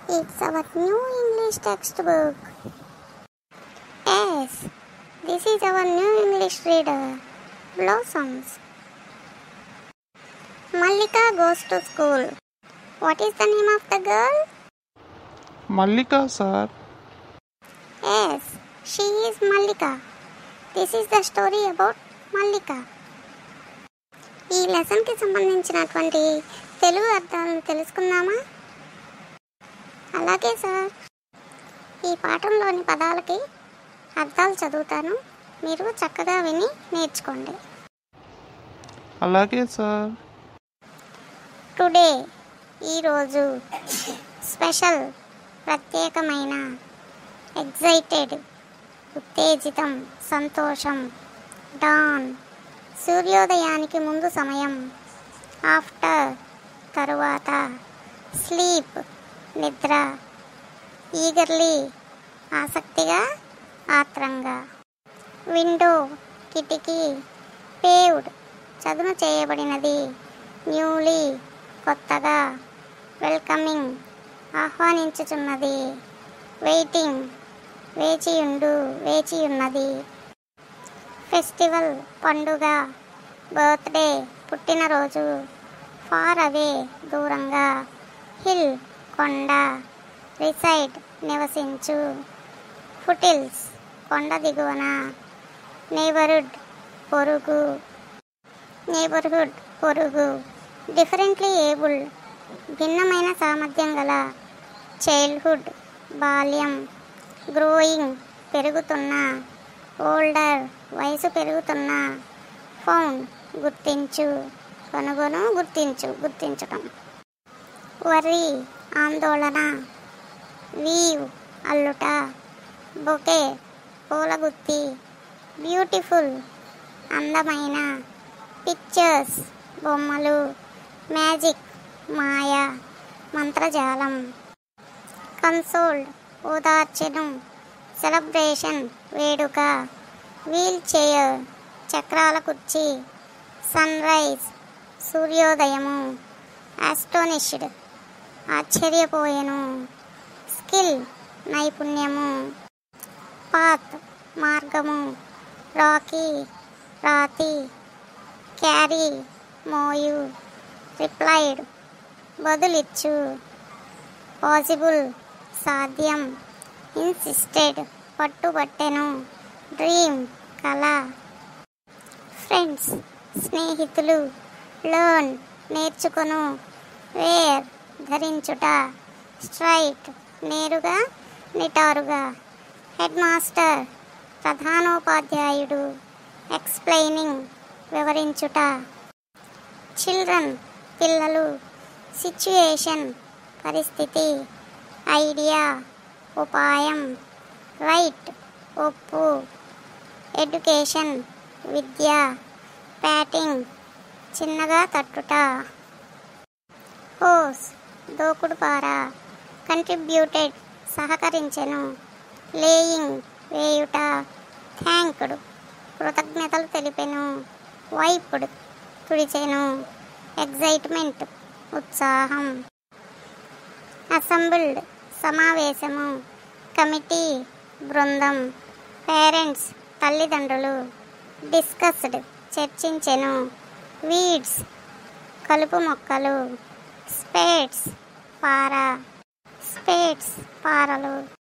It's our new English textbook. Yes, this is our new English reader, Blossoms. Mallika goes to school. What is the name of the girl? Mallika sir Yes, she is Mallika. This is the story about Mallika. ఈ లెసన్కి సంబంధించినటువంటి తెలుగు అర్థాలను తెలుసుకుందామా అలాగే sir ఈ పాఠంలోని పదాలకి అర్థాలు చదువుతాను మీరు చక్కగా విని నేర్చుకోండి అలాగే సార్ టుడే ఈరోజు స్పెషల్ ప్రత్యేకమైన ఎగ్జైటెడ్ ఉత్తేజితం సంతోషం డాన్ సూర్యోదయానికి ముందు సమయం ఆఫ్టర్ తరువాత స్లీప్ నిద్ర ఈగర్లీ ఆసక్తిగా ఆత్రంగా విండో కిటికీ పేవ్డ్ చదును చేయబడినది న్యూలీ కొత్తగా వెల్కమింగ్ ఆహ్వానించుచున్నది వెయిటింగ్ వేచియుండు వేచియున్నది ఫెస్టివల్ పండుగ బర్త్డే పుట్టినరోజు ఫార్ అవే దూరంగా హిల్ కొండ రిసైడ్ నివసించు ఫుటిల్స్ కొండ దిగువన నేబర్హుడ్ పొరుగు నేబర్హుడ్ పొరుగు డిఫరెంట్లీ ఏబుల్డ్ భిన్నమైన సామర్థ్యం గల చైల్డ్హుడ్ బాల్యం గ్రోయింగ్ పెరుగుతున్న ఓల్డర్ వయసు పెరుగుతున్న ఫౌండ్ గుర్తించు కనుగొను గుర్తించు గుర్తించటం వరి ఆందోళన వీవ్ అల్లుట బొకే పూలగుత్తి బ్యూటిఫుల్ అందమైన పిక్చర్స్ బొమ్మలు మ్యాజిక్ మాయ మంత్రజాలం కన్సోల్డ్ ఓదార్చెను సెలబ్రేషన్ వేడుక వీల్ చైర్ చక్రాల కుర్చీ సన్ రైజ్ సూర్యోదయము ఆస్టోనిష్డ్ ఆశ్చర్యపోయెను స్కిల్ నైపుణ్యము పాత్ మార్గము రాకీ రాతి క్యారీ మోయు రిప్లైడ్ బదులిచ్చు పాసిబుల్ సాధ్యం ఇన్సిస్టెడ్ పట్టుబట్టెను డ్రీమ్ కళ ఫ్రెండ్స్ స్నేహితులు లర్న్ నేర్చుకొను వేర్ ధరించుట స్ట్రైట్ నేరుగా నిటారుగా హెడ్ మాస్టర్ ప్రధానోపాధ్యాయుడు ఎక్స్ప్లెయినింగ్ వివరించుట చిల్డ్రన్ పిల్లలు సిచ్యుయేషన్ పరిస్థితి ఐడియా ఉపాయం రైట్ ఒప్పు ఎడ్యుకేషన్ విద్య ప్యాటింగ్ చిన్నగా తట్టుట హోస్ దోకుడు పార కంట్రిబ్యూటెడ్ సహకరించెను లేయింగ్ వేయుట థ్యాంక్డ్ కృతజ్ఞతలు తెలిపెను వైపుడ్ తుడిచెను ఎగ్జైట్మెంట్ ఉత్సాహం అసెంబ్ల్డ్ సమావేశము కమిటీ బృందం పేరెంట్స్ తల్లిదండ్రులు డిస్కస్డ్ చర్చించెను వీడ్స్ కలుపు మొక్కలు స్పేడ్స్ పార స్పేడ్స్ పారలు